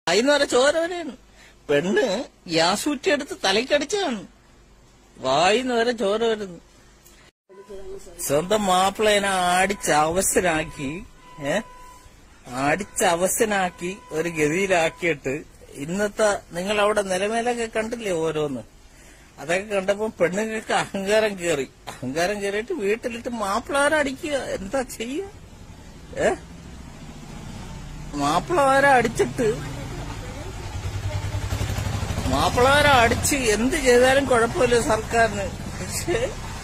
വായിന്ന് വരെ ചോര വരെയാണ് പെണ്ണ് ഗ്യാസ് കുറ്റിയെടുത്ത് തലയ്ക്കടിച്ചതാണ് വായിന്ന് വരെ ചോര വരുന്നു സ്വന്തം മാപ്പിളേനെ അടിച്ച് അവസരാക്കി ഏ അടിച്ച് അവസനാക്കി ഒരു ഗതിയിലാക്കിയിട്ട് ഇന്നത്തെ നിങ്ങൾ അവിടെ നിലമേലൊക്കെ കണ്ടില്ലേ ഓരോന്ന് അതൊക്കെ കണ്ടപ്പോ പെണ്ണുങ്ങൾക്ക് അഹങ്കാരം കേറി അഹങ്കാരം കേറിയിട്ട് വീട്ടിലിട്ട് മാപ്പിളാരെ അടിക്കുക എന്താ ചെയ്യുക ഏ മാപ്പിളവാരെ അടിച്ചിട്ട് മാപ്പിളവാരെ അടിച്ച് എന്ത് ചെയ്താലും കുഴപ്പമില്ല സർക്കാരിന് പക്ഷേ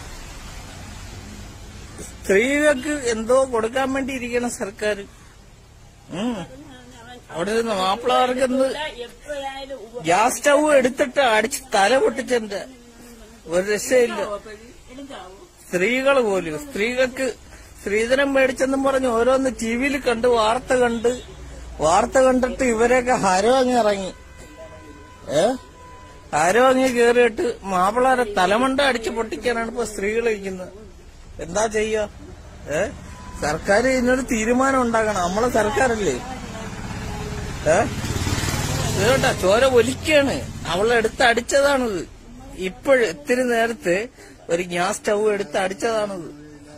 സ്ത്രീകൾക്ക് എന്തോ കൊടുക്കാൻ വേണ്ടി ഇരിക്കണം സർക്കാർ ഉം. അവിടെ നിന്ന് മാപ്പിളവർക്ക് എന്ത് എപ്പോഴായാലും ഉപ- ഗ്യാസ് സ്റ്റൗ എടുത്തിട്ട് അടിച്ച് തല പൊട്ടിച്ചെന്റെ ഒരു രക്ഷയില്ല എടുക്കാവോ സ്ത്രീകൾ പോലും സ്ത്രീകൾക്ക് സ്ത്രീധനം മേടിച്ചെന്നും പറഞ്ഞ് ഓരോന്ന് ടി വിയിൽ കണ്ട് വാർത്ത കണ്ട് വാർത്ത കണ്ടിട്ട് ഇവരെയൊക്കെ ഹരം അങ്ങ് ഇറങ്ങി ഏ ഹരം അങ്ങ് കേറിയിട്ട് മാപ്പിളാരെ തലമണ്ട അടിച്ച് പൊട്ടിക്കാനാണ് ഇപ്പൊ സ്ത്രീകൾ ഇരിക്കുന്നത് എന്താ ചെയ്യാ ഏ സർക്കാർ ഇതിനൊരു തീരുമാനം ഉണ്ടാക്കണം നമ്മളെ സർക്കാരല്ലേ ഏ ഇത് കേട്ടാ ചോര ഒലിക്കാണ് അവളെ എടുത്ത് അടിച്ചതാണിത് ഇപ്പോഴ് ഇത്തിരി നേരത്തെ ഒരു ഗ്യാസ് സ്റ്റൗ എടുത്ത് അടിച്ചതാണിത്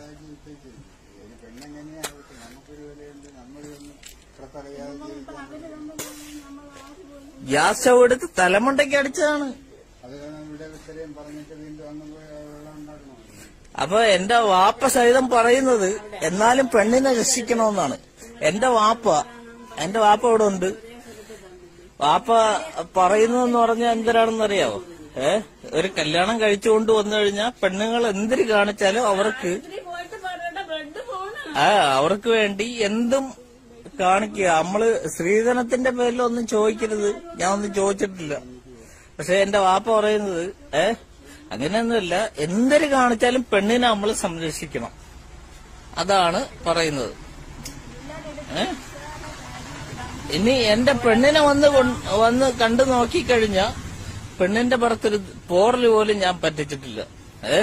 ഗ്യാസ് സ്റ്റൗ എടുത്ത് തലമുണ്ടയ്ക്ക് അടിച്ചതാണ് അത് ഇവിടെ ഇത്രയും പറഞ്ഞിട്ട് വീണ്ടും അങ്ങ് പോയി വെള്ളം ഉണ്ടാക്കണോ അപ്പൊ എന്റെ വാപ്പ സഹിതം പറയുന്നത് എന്നാലും പെണ്ണിനെ രക്ഷിക്കണമെന്നാണ് എന്റെ വാപ്പ എന്റെ വാപ്പ ഇവിടെ ഉണ്ട് വാപ്പ പറയുന്നതെന്ന് പറഞ്ഞാൽ എന്തിനാണെന്നറിയാവോ ഏ ഒരു കല്യാണം കഴിച്ചുകൊണ്ട് വന്നു കഴിഞ്ഞാൽ പെണ്ണുങ്ങൾ എന്തിന് കാണിച്ചാലും അവർക്ക് ഇത്തിരി പോയിട്ട് പറയട്ടെ ബ്ലഡ് പോണ ആ അവർക്ക് വേണ്ടി എന്തും കാണിക്കുക നമ്മള് സ്ത്രീധനത്തിന്റെ പേരിലൊന്നും ചോദിക്കരുത് ഞാൻ ഒന്നും ചോദിച്ചിട്ടില്ല പക്ഷെ എന്റെ വാപ്പ പറയുന്നത് ഏ അങ്ങനെയൊന്നുമില്ല എന്തൊരു കാണിച്ചാലും പെണ്ണിനെ നമ്മൾ സംരക്ഷിക്കണം അതാണ് പറയുന്നത് ഏ ഇനി എന്റെ പെണ്ണിനെ വന്ന് കൊൺ- വന്ന് കണ്ടു നോക്കിക്കഴിഞ്ഞാ പെണ്ണിന്റെ പുറത്തൊരു പോറല് പോലും ഞാൻ പറ്റിച്ചിട്ടില്ല ഏ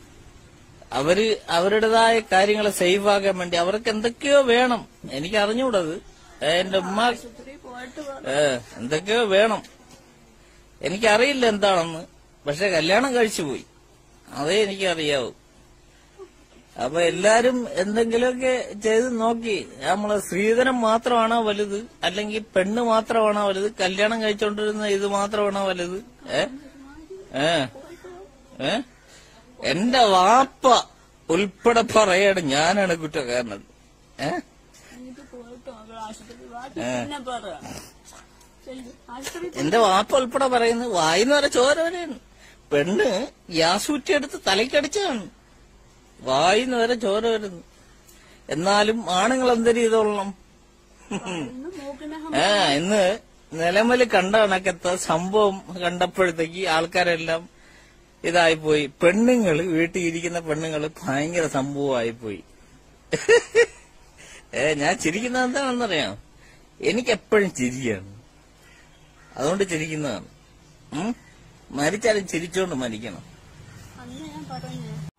അവര് അവരുടേതായ കാര്യങ്ങൾ സേഫ് ആകാൻ വേണ്ടി അവർക്ക് എന്തൊക്കെയോ വേണം എനിക്ക് അറിഞ്ഞൂടത് ഏ, എന്റെ ഉമ്മ ഇത്തിരി പോയിട്ട് പറ- ഏ എന്തൊക്കെയോ വേണം എനിക്കറിയില്ല എന്താണെന്ന് പക്ഷെ കല്യാണം കഴിച്ചു പോയി അതേ എനിക്കറിയാവൂ അപ്പൊ എല്ലാരും എന്തെങ്കിലുമൊക്കെ ചെയ്ത് നോക്കി നമ്മളെ സ്ത്രീധനം മാത്രമാണോ വലുത് അല്ലെങ്കിൽ പെണ്ണ് മാത്രമാണോ വലുത് കല്യാണം കഴിച്ചോണ്ടിരുന്ന ഇത് മാത്രമാണോ വലുത് ഏ ഏ ഏ എന്റെ വാപ്പ ഉൾപ്പെടെ പറയാണ് ഞാനാണ് കുറ്റക്കാരനത് ഏ എനിക്ക് പോയിട്ട് മകൾ ആശുപത്രി വാ പിന്നെ പറ ചെല്ല്. ആശുപത്രി എന്റെ വാപ്പ ഉൾപ്പെടെ പറയുന്നത് വായിന്ന് വരെ ചോര വരെയാണ് പെണ്ണ് ഗ്യാസ് കുറ്റിയെടുത്ത് തലയ്ക്കടിച്ചതാണ് വായിന്ന് വരെ ചോര വരുന്നു എന്നാലും ആണുങ്ങൾ എന്തൊരു ചെയ്തോളണം ഇന്ന് മൂക്കിനെ ആ ഇന്ന് നിലമല് കണ്ട കണക്കത്തെ സംഭവം കണ്ടപ്പോഴത്തേക്ക് ആൾക്കാരെല്ലാം ഇതായിപ്പോയി പെണ്ണുങ്ങള് വീട്ടിൽ ഇരിക്കുന്ന പെണ്ണുങ്ങള് ഭയങ്കര സംഭവമായിപ്പോയി ഏ ഞാൻ ചിരിക്കുന്നത് എന്താണെന്നറിയാം എനിക്കെപ്പോഴും ചിരിയാണ് അതുകൊണ്ട് ചിരിക്കുന്നതാണ് ഉം? മരിച്ചാലും ചിരിച്ചോണ്ട് മരിക്കണം അന്ന് ഞാൻ പറഞ്ഞു